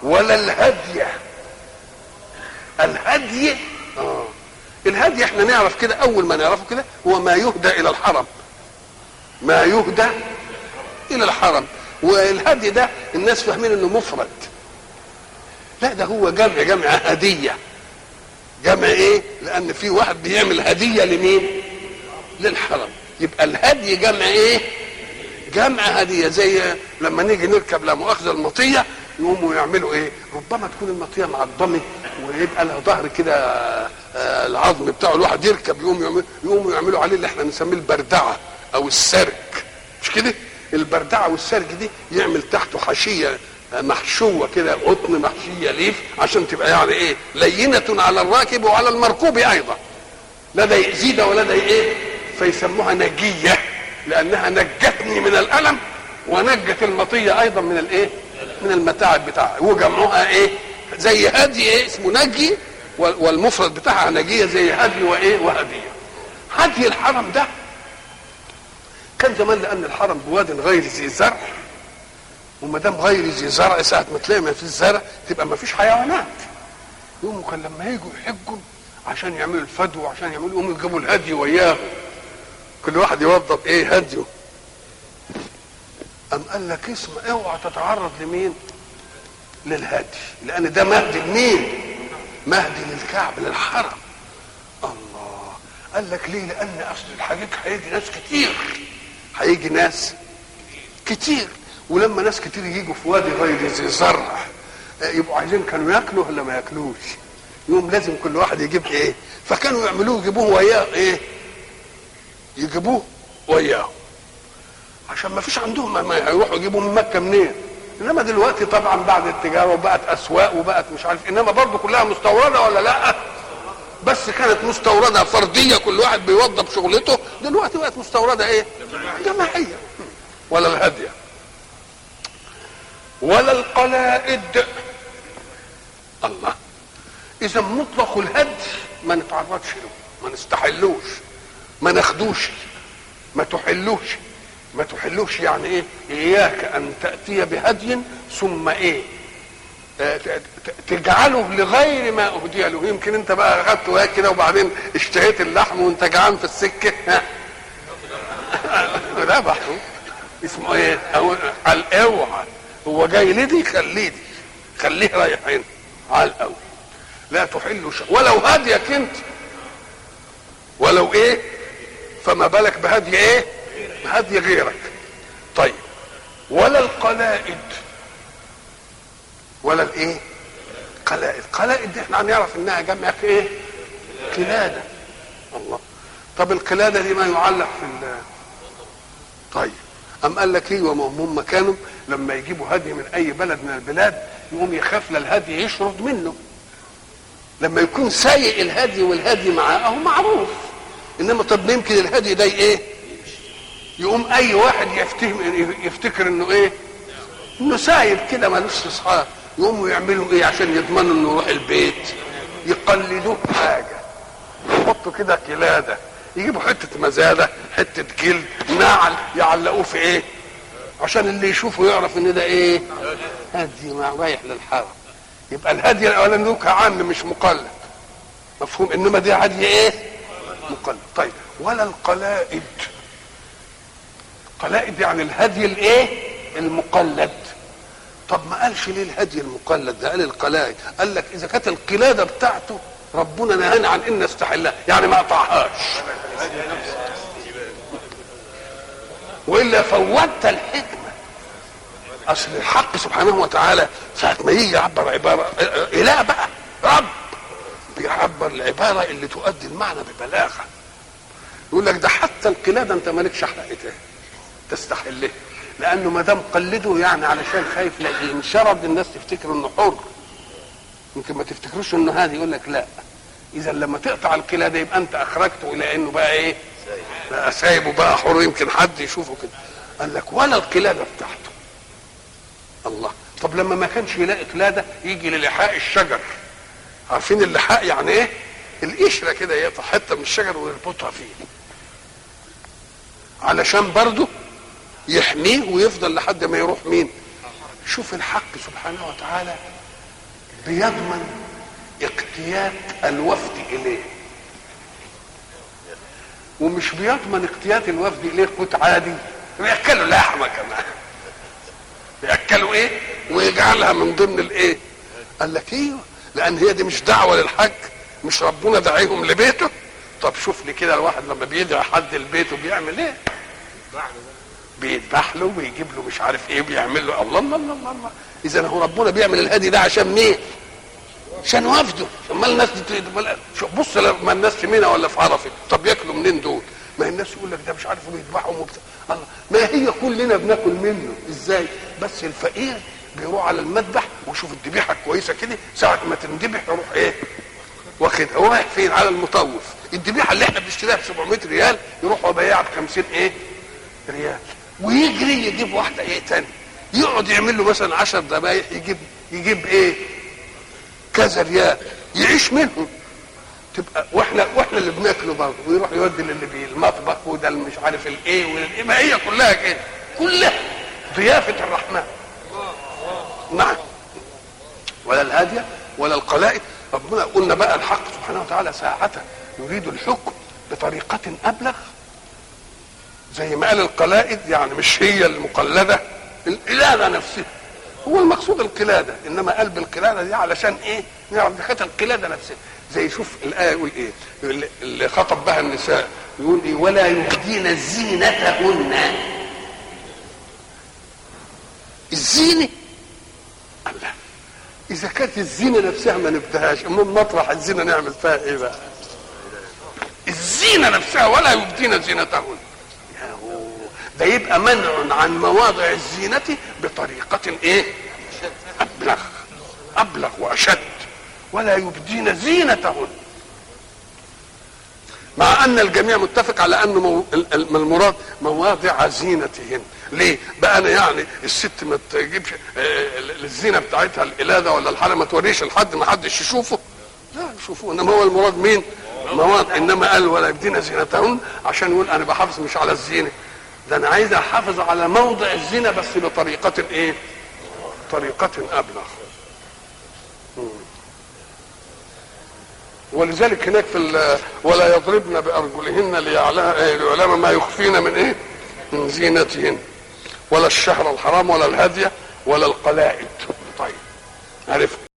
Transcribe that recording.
ولا الهدي الهدي اه الهدي احنا نعرف كده اول ما نعرفه كده هو ما يهدى الى الحرم ما يهدى الى الحرم والهدي ده الناس فاهمين انه مفرد لا ده هو جمع جمع هديه جمع ايه لان في واحد بيعمل هديه لمين للحرم يبقى الهدي جمع ايه جمع هديه زي لما نيجي نركب لا مؤاخذه المطيه يقوموا يعملوا ايه ربما تكون المطيه معضمه ويبقى لها ظهر كده آه، العظم بتاعه الواحد يركب يقوم يعمل يقوموا يعملوا عليه اللي احنا نسميه البردعه او السرج مش كده البردعه والسرج دي يعمل تحته حشيه آه، محشوه كده قطن محشيه ليف عشان تبقى يعني ايه لينه على الراكب وعلى المركوب ايضا لا ده يأذي ده ولا ده ايه فيسموها نجيه لانها نجتني من الالم ونجت المطيه ايضا من الايه من المتاعب بتاعها وجمعوها ايه زي هدي ايه اسمه نجي وال- والمفرد بتاعها نجيه زي هدي وايه وهديه هدي الحرم ده كان زمان لان الحرم بواد غير ذي زرع وما دام غير ذي زرع ساعه ما تلاقي ما فيش زرع تبقى ما فيش حيوانات يقوموا كان لما يجوا يحجوا عشان يعملوا الفدو وعشان يعملوا يقوموا يجيبوا الهدي وياهم كل واحد يوضب ايه هديه أم قال لك اسمع اوعى تتعرض لمين للهدي لان ده مهدي لمين مهدي للكعب للحرم الله قال لك ليه لان اصل الحقيقه هيجي ناس كتير هيجي ناس كتير ولما ناس كتير يجوا في وادي غير ذي زرع آه، يبقوا عايزين كانوا ياكلوا ولا ما ياكلوش يوم لازم كل واحد يجيب ايه فكانوا يعملوه يجيبوه وياه ايه يجيبوه وياه عشان ما فيش عندهم ما- ما يروحوا يجيبوا من مكه منين انما دلوقتي طبعا بعد التجاره وبقت اسواق وبقت مش عارف انما برضه كلها مستورده ولا لا بس كانت مستورده فرديه كل واحد بيوظف شغلته دلوقتي بقت مستورده ايه جماعيه ولا الهديه ولا القلائد الله اذا مطلق الهدي ما نتعرضش له ما نستحلوش ما ناخدوش ما تحلوش ما تحلوش يعني ايه اياك ان تاتي بهدي ثم ايه آه، ت- ت- تجعله لغير ما اهدي له يمكن انت بقى اخدت وياك كده وبعدين اشتهيت اللحم وانت جعان في السكه ها ذبحه اسمه ايه أو على الاوعى هو جاي لدي خليه دي خليه رايح هنا على الاول لا تحل شيء ولو هديك انت ولو ايه فما بالك بهدي ايه بهدي غيرك طيب ولا القلائد ولا الايه قلائد قلائد دي احنا هنعرف انها جمع في ايه قلاده الله طب القلاده دي ما يعلق في ال طيب أم قال لك ايه وما هم كانوا لما يجيبوا هدي من اي بلد من البلاد يقوم يخاف للهدي يشرد منه لما يكون سايق الهدي والهدي معاه اهو معروف انما طب يمكن الهدي ده ايه يقوم اي واحد يفتهم يفتكر انه ايه انه سايب كده ملوش اصحاب يقوموا يعملوا ايه عشان يضمنوا انه يروح البيت يقلدوه حاجه يحطوا كده قلاده يجيبوا حته مزاده حته جلد نعل يعلقوه في ايه عشان اللي يشوفه يعرف ان ده ايه هدي ما رايح للحرم يبقى الهدي الاولاني له عام مش مقلد مفهوم انما دي هدي ايه مقلد طيب ولا القلائد قلائد يعني الهدي الايه المقلد طب ما قالش ليه الهدي المقلد ده قال القلائد قال لك اذا كانت القلاده بتاعته ربنا نهانا عن ان نستحلها يعني ما قطعهاش والا فوتت الحكمه اصل الحق سبحانه وتعالى ساعه ما يجي يعبر عباره اله بقى رب بيعبر العباره اللي تؤدي المعنى ببلاغه يقول لك ده حتى القلاده انت مالكش حلقتها تستحلها لانه ما دام قلده يعني علشان خايف لا ينشرد الناس تفتكر انه حر يمكن ما تفتكروش انه هذا يقول لك لا اذا لما تقطع القلاده يبقى انت اخرجته الى انه بقى ايه بقى سايبه بقى حر يمكن حد يشوفه كده قال لك ولا القلاده بتاعته الله طب لما ما كانش يلاقي قلاده يجي للحاء الشجر عارفين اللحاء يعني ايه القشره كده يقطع حته من الشجر ويربطها فيه علشان برضه يحميه ويفضل لحد ما يروح مين شوف الحق سبحانه وتعالى بيضمن اقتيات الوفد اليه ومش بيضمن اقتيات الوفد اليه قوت عادي بياكلوا لحمه كمان بياكلوا ايه ويجعلها من ضمن الايه قال لك ايوه لان هي دي مش دعوه للحج مش ربنا داعيهم لبيته طب شوف لي كده الواحد لما بيدعي حد لبيته بيعمل ايه بيذبح له ويجيب له مش عارف ايه بيعمل له الله الله الله الله, الله. اذا هو ربنا بيعمل الهدي ده عشان مين عشان وفده امال الناس دي شوف بص لما الناس في منى ولا في عرفه طب ياكلوا منين دول ما الناس يقول لك ده مش عارف بيذبحهم وبتاع الله ما هي كلنا بناكل منه ازاي بس الفقير بيروح على المذبح ويشوف الذبيحه كويسه كده ساعه ما تندبح يروح ايه واخدها هو رايح فين على المطوف الذبيحه اللي احنا بنشتريها ب 700 ريال يروح هو بايعها ب 50 ايه ريال ويجري يجيب واحده ايه تاني يقعد يعمل له مثلا 10 ذبايح يجيب يجيب ايه كذا ريال يعيش منهم تبقى واحنا واحنا اللي بناكله برضه ويروح يودي للي بيه المطبخ وده اللي مش عارف الايه والايه ما هي كلها كده كلها ضيافه الرحمن نعم ولا الهاديه ولا القلائد ربنا قلنا بقى الحق سبحانه وتعالى ساعة يريد الحكم بطريقة أبلغ زي ما قال القلائد يعني مش هي المقلدة القلادة نفسها هو المقصود القلادة إنما قلب القلادة دي علشان إيه؟ نعرف دي القلادة نفسها زي شوف الآية يقول إيه؟ اللي خطب بها النساء يقول إيه؟ ولا يبدين زينتهن الزينة الله اذا كانت الزينه نفسها ما نبدهاش امال مطرح الزينه نعمل فيها ايه بقى الزينه نفسها ولا يبدين زينتهن ده يبقى منع عن مواضع الزينه بطريقه ايه ابلغ ابلغ واشد ولا يبدين زينتهن مع ان الجميع متفق على انه المراد مواضع زينتهن ليه بقى انا يعني الست ما تجيبش الزينه بتاعتها القلاده ولا الحاله ما توريش لحد ما حدش يشوفه لا يشوفوه انما هو المراد مين مواد انما قال ولا يبدين زينتهن عشان يقول انا بحافظ مش على الزينه ده انا عايز احافظ على موضع الزينه بس بطريقه ايه طريقه ابلغ ولذلك هناك في ولا يضربن بارجلهن ليعلم ما يخفين من ايه من زينتهن ولا الشهر الحرام ولا الهدي ولا القلائد طيب عرفت